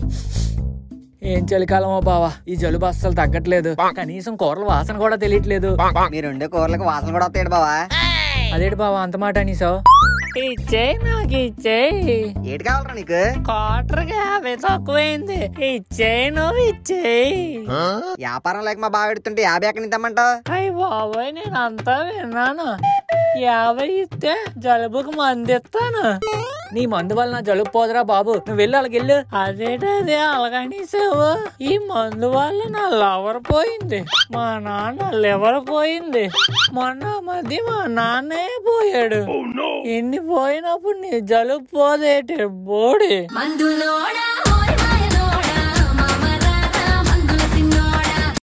ఏం చలికాలమో బావా ఈ జలుబు అస్సలు తగ్గట్లేదు కనీసం కూరల వాసన కూడా తెలియట్లేదు మీరు ఉండే కూరలకు వాసన కూడా వస్తాడు బావా అదేంటి బావా అంత మాట అనేసావు ఇచ్చేయి నాకు ఇచ్చేయి ఏటి కావాలరా నీకు క్వార్టర్కి యాభై తక్కువైంది ఇచ్చేయి నువ్వు ఇచ్చేయి వ్యాపారం లేక మా బావ ఎడుతుంటే యాభై ఎక్కడి నుంచి తెమ్మంటావు అయ్యి బాబోయ్ నేను అంతా విన్నాను యాభై ఇస్తే జలుబుకు మందు ఇస్తాను నీ మందు వల్ల నా జలుబు పోదురా బాబు నువ్వు వెళ్ళి అలాగ వెళ్ళు అదేటదే అలాగనేసావు ఈ మందు వల్ల నా లవర్ పోయింది మా నాన్న లివర్ పోయింది మొన్న మధ్య మా నాన్నే పోయాడు ఎన్ని పోయినప్పుడు నీ జలుబు పోదేటి బోడి మందులోడా